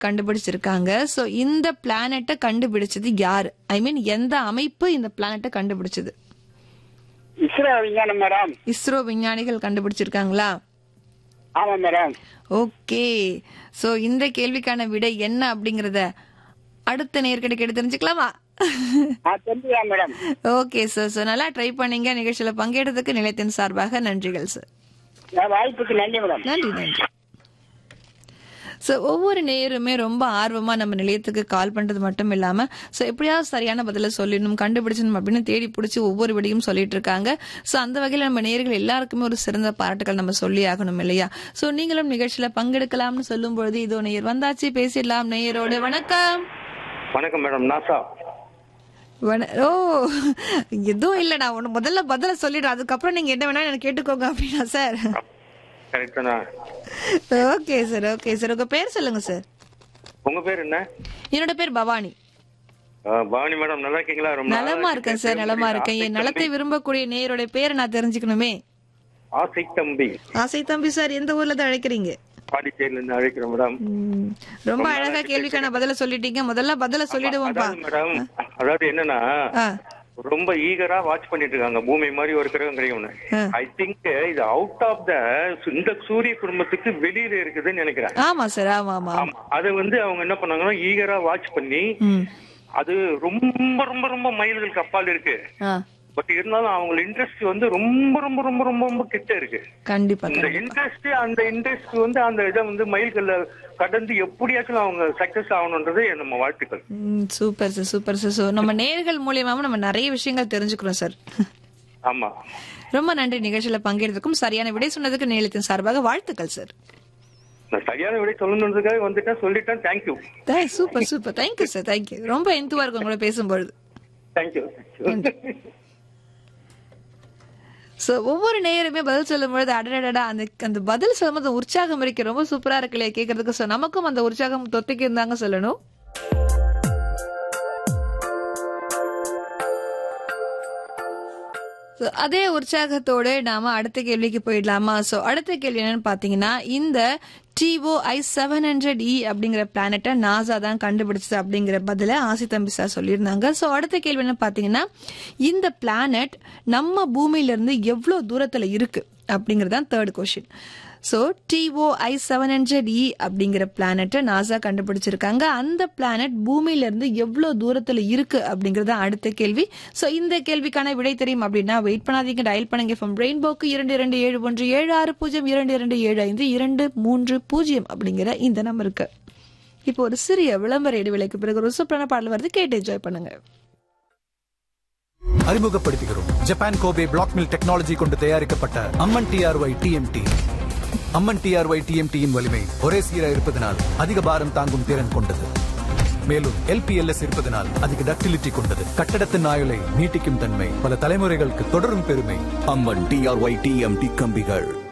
கண்டுபிடிச்சிருக்காங்க சோ இந்த பிளானட்டை கண்டுபிடிச்சது யாரு ஐ மீன் எந்த அமைப்பு இந்த பிளானட்டை கண்டுபிடிச்சது இஸ்ரோ விஞ்ஞானம் மேடம் இஸ்ரோ விஞ்ஞானிகள் கண்டுபிடிச்சிருக்காங்களா ஆமா மேடம் ஓகே சோ இந்த கேள்விக்கான விடை என்ன அப்படிங்கறத அடுத்த நேர்கிட்ட கேட்டு தெரிஞ்சுக்கலாமா ஆ தெரிஞ்சுக்கலாம் மேடம் ஓகே சார் ஸோ நல்லா ட்ரை பண்ணீங்க நிகழ்ச்சியில பங்கேற்றதுக்கு நிலையத்தின் சார்பாக நன்றிகள் சார் என் வாய்ப்புக்கு நன்றி மேடம் நன்றி நன்றி ஸோ ஒவ்வொரு நேயருமே ரொம்ப ஆர்வமா நம்ம நிலையத்துக்கு கால் பண்றது மட்டும் இல்லாம ஸோ எப்படியாவது சரியான பதில சொல்லிடணும் கண்டுபிடிச்சணும் அப்படின்னு தேடி பிடிச்சி ஒவ்வொரு விடையும் சொல்லிட்டு இருக்காங்க ஸோ அந்த வகையில் நம்ம நேயர்கள் எல்லாருக்குமே ஒரு சிறந்த பாராட்டுகள் நம்ம சொல்லி ஆகணும் இல்லையா ஸோ நீங்களும் நிகழ்ச்சியில பங்கெடுக்கலாம்னு சொல்லும் பொழுது இதோ நேயர் வந்தாச்சு பேசிடலாம் நேயரோடு வணக்கம் வணக்கம் மேடம் நாசா வண- ஓ எதுவும் இல்ல நான் ஒண்ணு முதல்ல பதில சொல்லிடுறேன் அதுக்கப்புறம் நீங்க என்ன வேணா எனக்கு கேட்டுக்கோங்க அப்படின்னா சார் கரெக்ட் தானா ஓகே சார் ஓகே சார் உங்க பேர் சொல்லுங்க சார் உங்க பேர் என்ன என்னோட பேர் பவானி ஆ, பவானி மேடம் நல்லா இருக்கீங்களா ரொம்ப நாளா நலமா இருக்கேன் சார் நலமா இருக்கேன் என் நலத்தை விரும்பக்கூடிய நேயரோட பேரை நான் தெரிஞ்சுக்கணுமே ஆசை தம்பி ஆசை தம்பி சார் எந்த ஊர்ல தான் அழைக்கிறீங்க பாண்டிச்சேரியில இருந்து அழைக்கிறேன் மேடம் ம், ரொம்ப அழகா கேள்விக்கான பதில சொல்லிட்டீங்க முதல்ல பதில சொல்லிடுவோம்ப்பா அதாவது மேடம் அதாவது என்னன்னா ஆ, ரொம்ப ஈகரா வாட்ச் பண்ணிட்டு இருக்காங்க பூமி மாதிரி ஒரு கிரகம் கிடைக்கும்னு ஆ. ஐ திங்க் இது அவுட் ஆஃப் த இந்த சூரிய குடும்பத்துக்கு வெளியில இருக்குதுன்னு நினைக்கிறேன் ஆமா சார் ஆமா ஆமா ஆமா. அதை வந்து அவங்க என்ன பண்ணாங்கன்னா ஈகரா வாட்ச் பண்ணி ம் அது ரொம்ப ரொம்ப ரொம்ப மைல்களுக்கு அப்பால் இருக்கு ஆ பட் இருந்தாலும் அவங்க இன்ட்ரெஸ்ட் வந்து ரொம்ப ரொம்ப ரொம்ப ரொம்ப ரொம்ப கிட்ட இருக்கு கண்டிப்பா இந்த இன்ட்ரெஸ்ட் அந்த இன்ட்ரெஸ்ட் வந்து அந்த இதை வந்து மைல்கல்ல கடந்து எப்படியாச்சும் அவங்க சக்சஸ் ஆகணுன்றது நம்ம வாழ்த்துக்கள் ம், super sir super sir so நம்ம நேர்கள் மூலியமாவும் நம்ம நிறைய விஷயங்கள் தெரிஞ்சுக்கிறோம் சார் ஆமா ரொம்ப நன்றி நிகழ்ச்சியில பங்கேற்றதுக்கும் சரியான விடை சொன்னதுக்கு நிலையத்தின் சார்பாக வாழ்த்துக்கள் சார் நான் சரியான விடை சொல்லணுன்றதுக்காக வந்துட்டேன் சொல்லிட்டேன் thank you super super thank you sir thank you ரொம்ப எந்துவா இருக்கும் உங்களோட பேசும்பொழுது தேங்க்யூ சோ ஒவ்வொரு நேயருமே பதில் சொல்லும்பொழுது அடடடா அந்த அந்த பதில் சொல்லும்போது அந்த உற்சாகம் இருக்கு ரொம்ப சூப்பரா இருக்கு இல்லையா கேட்கறதுக்கு சோ நமக்கும் அந்த உற்சாகம் தொத்திக்கு இருந்தாங்க சொல்லணும் So, அதே உற்சாகத்தோட நாம அடுத்த கேள்விக்கு போயிடலாமா சோ அடுத்த கேள்வி என்னன்னு பாத்தீங்கன்னா இந்த TO I seven hundred E அப்படிங்கிற பிளானட்டை நாசா தான் கண்டுபிடிச்சது அப்படிங்கிற பதில ஆசி தம்பி சார் சொல்லியிருந்தாங்க சோ அடுத்த கேள்வி என்ன பாத்தீங்கன்னா இந்த பிளானட் நம்ம பூமியில இருந்து எவ்வளவு தூரத்துல இருக்கு அப்படிங்கிறது தான் third question so TO I seven hundred E அப்படிங்கிற பிளானட்டை நாசா கண்டுபிடிச்சிருக்காங்க அந்த பிளானட் பூமியில இருந்து எவ்வளவு தூரத்துல இருக்கு அப்படிங்கறது அடுத்த கேள்வி ஸோ இந்த கேள்விக்கான விடை தெரியும் அப்படின்னா வெயிட் பண்ணாதீங்க டயல் பண்ணுங்க ஃப்ரம் ரெயின்போக்கு இரண்டு இரண்டு ஏழு ஒன்று ஏழு ஆறு பூஜ்ஜியம் இரண்டு இரண்டு ஏழு ஐந்து இரண்டு மூன்று பூஜ்ஜியம் அப்படிங்கிற இந்த நம்பருக்கு இப்போ ஒரு சிறிய விளம்பர இடைவேளைக்கு பிறகு ஒரு சூப்பரான பாடல் வருது கேட்டு என்ஜாய் பண்ணுங்க அறிமுகப்படுத்துகிறோம் Japan Kobe black mill technology கொண்டு தயாரிக்கப்பட்ட Amman TRY TMT Amman TRY டிஎம்டியின் வலிமை ஒரே சீரா இருப்பதனால் அதிக பாரம் தாங்கும் திறன் கொண்டது மேலும் எல்பிஎல்எஸ் இருப்பதனால் அதிக டக்டிலிட்டி கொண்டது கட்டடத்தின் ஆயுளை நீட்டிக்கும் தன்மை பல தலைமுறைகளுக்கு தொடரும் பெருமை அம்மன் டிஆர்ஒய் டிஎம்டி கம்பிகள்